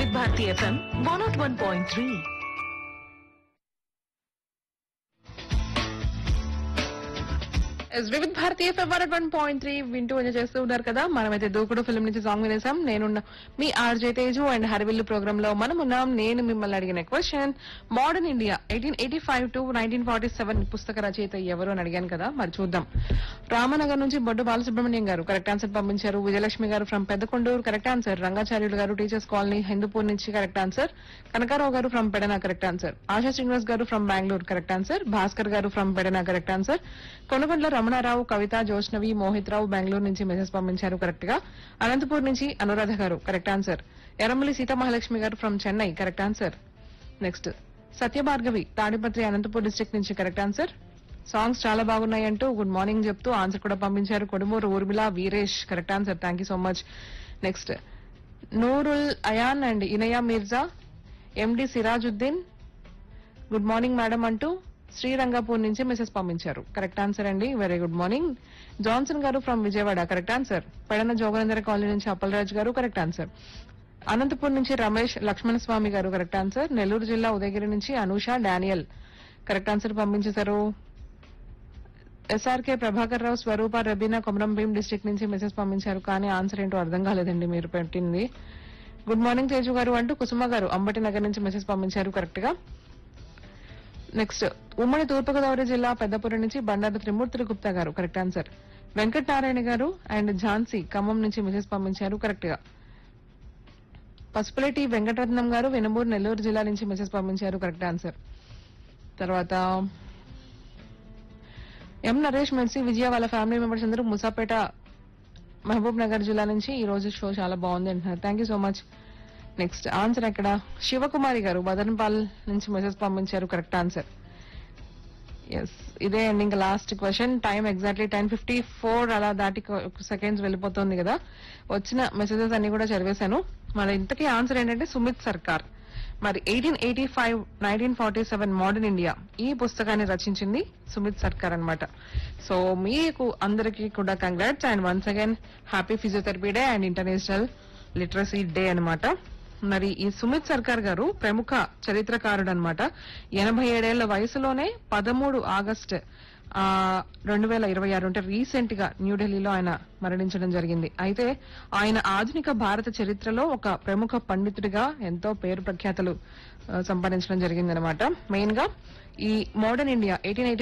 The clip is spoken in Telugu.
వివిధ Bharati FM one naught one point three yes Vividh భారతీయ ఫెవరెట్ వన్ పాయింట్ త్రీ వింటూ ఎంజాయ్ చేస్తూ ఉన్నారు కదా మనమైతే దూకుడు ఫిల్మ్ నుంచి సాంగ్ వినేసాం నేనున్న మీ RJ Teju and Harivillu program లో మనం ఉన్నాం నేను మిమ్మల్ని అడిగిన question modern India eighteen eighty five to nineteen forty seven పుస్తక రచయిత ఎవరు అని అడిగాను కదా మరి చూద్దాం రామనగర్ నుంచి బొడ్డు బాలసుబ్రహ్మణ్యం గారు కరెక్ట్ ఆన్సర్ పంపించారు Vijayalakshmi garu from Peddakonduru correct answer Rangacharyulu garu teachers colony Hindupur నుంచి correct answer Kanakarao garu from Pedana correct answer Asha Srinivas garu from Bengaluru correct answer Bhaskar garu from Pedana correct answer Konagondla Ramanarao Kavitha Joshnavi Mohit Rao Bengaluru నుంచి మెసేజ్ పంపించారు కరెక్ట్ గా అనంతపూర్ నుంచి అనురాధ గారు correct answer Erramalli Seethamahalakshmi garu from Chennai correct answer next Satyabhargavi Tadipatri Anantapur district నుంచి కరెక్ట్ ఆన్సర్ సాంగ్స్ చాలా బాగున్నాయి అంటూ గుడ్ మార్నింగ్ చెప్తూ ఆన్సర్ కూడా పంపించారు Kodumuru Urmila Veeresh correct answer thank you so much next Nurul Ayan and Inaya Mirza MD Sirajuddin good morning madam అంటూ శ్రీరంగపూర్ నుంచి మెసేజ్ పంపించారు కరెక్ట్ ఆన్సర్ అండి very good morning Johnson garu from Vijayawada correct answer Pedana Jogendra colony నుంచి అప్పలరాజు గారు కరెక్ట్ ఆన్సర్ అనంతపూర్ నుంచి రమేష్ లక్ష్మణ స్వామి గారు కరెక్ట్ ఆన్సర్ నెల్లూరు జిల్లా ఉదయగిరి నుంచి అనూష డానియల్ కరెక్ట్ ఆన్సర్ పంపించేశారు ఎస్ఆర్కే ప్రభాకర్ రావు స్వరూప రబీనా కొమరం భీం డిస్ట్రిక్ట్ నుంచి మెసేజ్ పంపించారు కానీ ఆన్సర్ ఏంటో అర్థం కాలేదండి మీరు పెట్టింది గుడ్ మార్నింగ్ తేజు గారు అంటూ కుసుమ గారు అంబటి నగర్ నుంచి మెసేజ్ పంపించారు కరెక్ట్ గా నెక్స్ట్ ఉమ్మడి తూర్పుగోదావరి జిల్లా పెద్దపురం నుంచి బండారు త్రిమూర్తులు గుప్తా గారు కరెక్ట్ ఆన్సర్ వెంకట నారాయణ గారు అండ్ ఝాన్సీ ఖమ్మం నుంచి మెసేజ్ పంపించారు కరెక్ట్ గా పసుపులేటి వెంకటరత్నం గారు వెనుమూరు నెల్లూరు జిల్లా నుంచి మెసేజ్ పంపించారు కరెక్ట్ ఆన్సర్ తర్వాత ఎం నరేష్ మెర్సీ విజయ వాళ్ళ ఫ్యామిలీ మెంబర్స్ అందరూ ముసాపేట మహబూబ్ నగర్ జిల్లా నుంచి ఈ రోజు షో చాలా బాగుంది అంటున్నారు thank you so much next answer ఎక్కడ శివకుమారి గారు బదన్పాల్ నుంచి మెసేజ్ పంపించారు కరెక్ట్ ఆన్సర్ ఎస్ ఇదే అండి ఇంకా last question time exactly ten fifty four అలా దాటి సెకండ్స్ వెళ్ళిపోతుంది కదా వచ్చిన మెసేజెస్ అన్ని కూడా చదివేశాను మరి ఇంతకీ ఆన్సర్ ఏంటంటే సుమిత్ సర్కార్ మరి eighteen eighty five nineteen forty seven modern India ఈ పుస్తకాన్ని రచించింది సుమిత్ సర్కార్ అన్నమాట సో మీకు అందరికీ కూడా congrats and once again happy physiotherapy day and international literacy day అన్నమాట మరి ఈ సుమిత్ సర్కార్ గారు ప్రముఖ చరిత్రకారుడు అనమాట ఎనభై ఏడేళ్ల వయసులోనే పదమూడు ఆగస్ట్ రెండు వేల ఇరవై ఆరు అంటే రీసెంట్ గా న్యూఢిల్లీలో ఆయన మరణించడం జరిగింది అయితే ఆయన ఆధునిక భారత చరిత్రలో ఒక ప్రముఖ పండితుడిగా ఎంతో పేరు ప్రఖ్యాతలు ఆ, సంపాదించడం జరిగిందనమాట మెయిన్ గా ఈ మోడర్న్ ఇండియా ఎయిటీన్